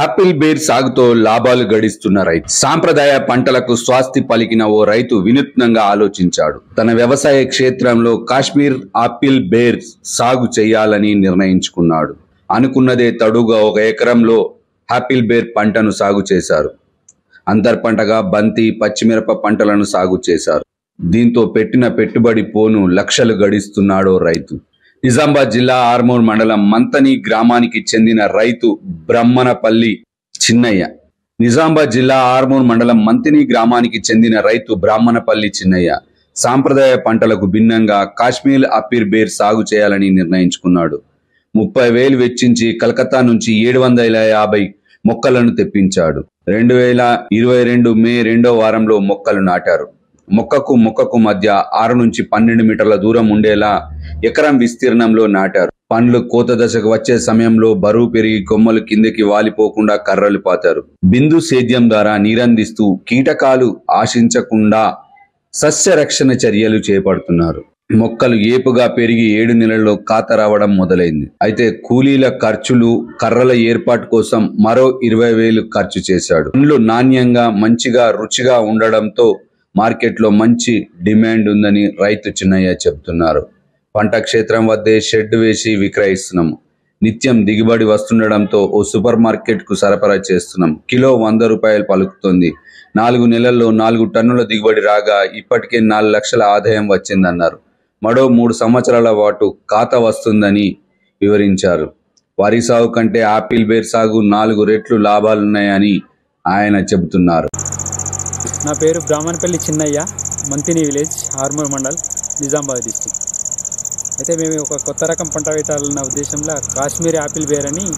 Apple bear సాగుతో లాభాలు గడిస్తున్న రైతు సాంప్రదాయ పంటలకు స్వాస్తి పలికిన ఓ రైతు వినూత్నంగా ఆలోచించాడు తన వ్యవసాయ క్షేత్రంలో కాశ్మీర్ ఆపిల్ బేర్ సాగు చేయాలని నిర్ణయించుకున్నాడు అనుకున్నదే తడుగా ఒక ఎకరంలో ఆపిల్ బేర్ పంటను సాగు చేశారు అంతర్ పంటగా బంతి పచ్చిమిరప పంటలను సాగు చేశారు దీంతో పెట్టిన పెట్టుబడి పోను లక్షలు గడిస్తున్నాడో రైతు నిజామాబాద్ జిల్లా ఆర్మూర్ మండలం మంతని గ్రామానికి చెందిన రైతు బ్రహ్మనపల్లి చిన్నయ్య నిజామాబాద్ జిల్లా ఆర్మూర్ మండలం మంతిని గ్రామానికి చెందిన రైతు బ్రాహ్మణపల్లి చిన్నయ్య సాంప్రదాయ పంటలకు భిన్నంగా కాశ్మీర్ అప్పీర్ బేర్ సాగు చేయాలని నిర్ణయించుకున్నాడు ముప్పై వేలు వెచ్చించి కలకత్తా నుంచి ఏడు వందల యాభై మొక్కలను తెప్పించాడు రెండు వేల ఇరవై రెండు మే రెండో వారంలో మొక్కలు నాటారు మొక్కకు మొక్కకు మధ్య ఆరు నుంచి పన్నెండు మీటర్ల దూరం ఉండేలా ఎకరం విస్తీర్ణంలో నాటారు పండ్లు కోత దశకు వచ్చే సమయంలో బరువు పెరిగి కొమ్మలు కిందకి వాలిపోకుండా కర్రలు పాతారు బిందు సేద్యం ద్వారా నీరందిస్తూ కీటకాలు ఆశించకుండా సస్య రక్షణ చర్యలు చేపడుతున్నారు మొక్కలు ఏపుగా పెరిగి ఏడు నెలల్లో కాత రావడం మొదలైంది అయితే కూలీల ఖర్చులు కర్రల ఏర్పాటు కోసం మరో ఇరవై వేలు ఖర్చు చేశాడు పండ్లు నాణ్యంగా మంచిగా రుచిగా ఉండడంతో మార్కెట్లో మంచి డిమాండ్ ఉందని రైతు చిన్నయ్య చెబుతున్నారు పంట క్షేత్రం వద్దే షెడ్ వేసి విక్రయిస్తున్నాము నిత్యం దిగుబడి వస్తుండడంతో ఓ సూపర్ మార్కెట్ కు సరఫరా చేస్తున్నాం కిలో వంద రూపాయలు పలుకుతుంది నాలుగు నెలల్లో నాలుగు టన్నుల దిగుబడి రాగా ఇప్పటికే నాలుగు లక్షల ఆదాయం వచ్చిందన్నారు మరో మూడు సంవత్సరాల పాటు ఖాత వస్తుందని వివరించారు వరి సాగు కంటే ఆపిల్ బేర్ సాగు నాలుగు రెట్లు లాభాలున్నాయని ఆయన చెబుతున్నారు నా పేరు బ్రాహ్మణపల్లి చిన్నయ్య మంతిని విలేజ్ ఆర్మూర్ మండల్ నిజామాబాద్ డిస్టిక్ అయితే మేము ఒక కొత్త రకం పంట పెట్టాలన్న ఉద్దేశంలో కాశ్మీరీ ఆపిల్ బేర్ అని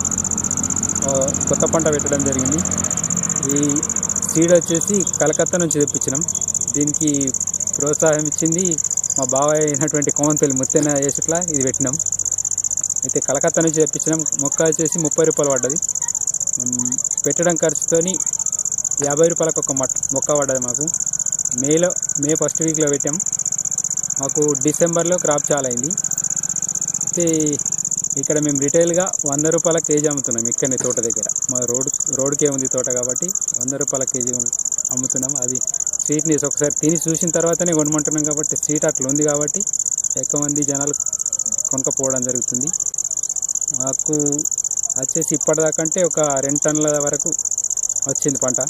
ఆ, కొత్త పంట పెట్టడం జరిగింది ఈ సీడ్ వచ్చేసి కలకత్తా నుంచి తెప్పించినాం దీనికి ప్రోత్సాహం ఇచ్చింది మా బాబాయ్ అయినటువంటి కోమన్పల్లి ముత్తెన చేసిట్లా ఇది పెట్టినాం అయితే కలకత్తా నుంచి తెప్పించినాం మొక్క వచ్చేసి ముప్పై రూపాయలు పడ్డది ఉమ్, పెట్టడం ఖర్చుతోని యాభై రూపాయలకు ఒక మొక్క మొక్క పడ్డది మాకు మేలో మే ఫస్ట్ వీక్లో పెట్టాం మాకు డిసెంబర్లో క్రాప్ చాలా అయింది అయితే ఇక్కడ మేము రిటైల్గా వంద రూపాయల కేజీ అమ్ముతున్నాం ఇక్కడనే తోట దగ్గర మా రోడ్ రోడ్కే ఉంది తోట కాబట్టి వంద రూపాయల కేజీ అమ్ముతున్నాం అది స్వీట్నెస్ ఒకసారి తిని చూసిన తర్వాతనే కొనమంటున్నాం కాబట్టి స్వీట్ అట్లా ఉంది కాబట్టి ఎక్కువ మంది జనాలు కొనుక్కపోవడం జరుగుతుంది మాకు వచ్చేసి ఇప్పటిదాకంటే ఒక రెండు టన్నుల వరకు వచ్చింది పంట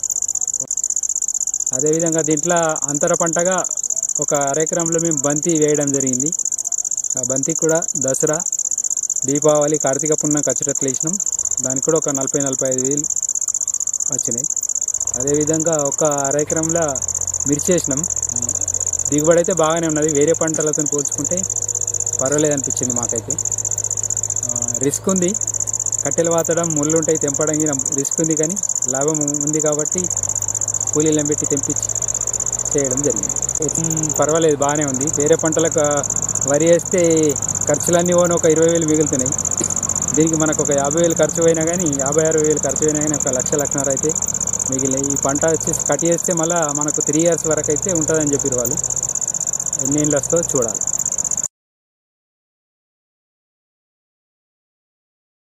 అదేవిధంగా దీంట్లో అంతర పంటగా ఒక అరెకరంలో మేము బంతి వేయడం జరిగింది ఆ బంతి కూడా దసరా దీపావళి కార్తీక పున్నం వచ్చేటట్లు వేసినాం దానికి కూడా ఒక నలభై నలభై ఐదు వేలు వచ్చినాయి అదేవిధంగా ఒక అరెకరంలో మిర్చి వేసినాం దిగుబడి అయితే బాగానే ఉన్నది వేరే పంటలతో పోల్చుకుంటే పర్వాలేదు అనిపించింది మాకైతే ఆ, రిస్క్ ఉంది కట్టెలు వాతడం ముళ్ళు ఉంటాయి తెంపడం గిన రిస్క్ ఉంది కానీ లాభం ఉంది కాబట్టి కూలీలను పెట్టి తెంపించి చేయడం జరిగింది ఉమ్, పర్వాలేదు బాగానే ఉంది వేరే పంటలకు ఆ, వరి వేస్తే ఖర్చులన్నీ పోను ఒక ఇరవై వేలు మిగులుతున్నాయి దీనికి మనకు ఒక యాభై వేలు ఖర్చు అయినా కానీ యాభై అరవై వేలు ఖర్చు అయినా కానీ ఒక లక్ష లక్షన్నర అయితే మిగిలినాయి ఈ పంట వచ్చేసి కట్ చేస్తే మళ్ళీ మనకు త్రీ ఇయర్స్ వరకు అయితే ఉంటుందని చెప్పారు వాళ్ళు ఎన్ని ఏళ్ళు వస్తుందో చూడాలి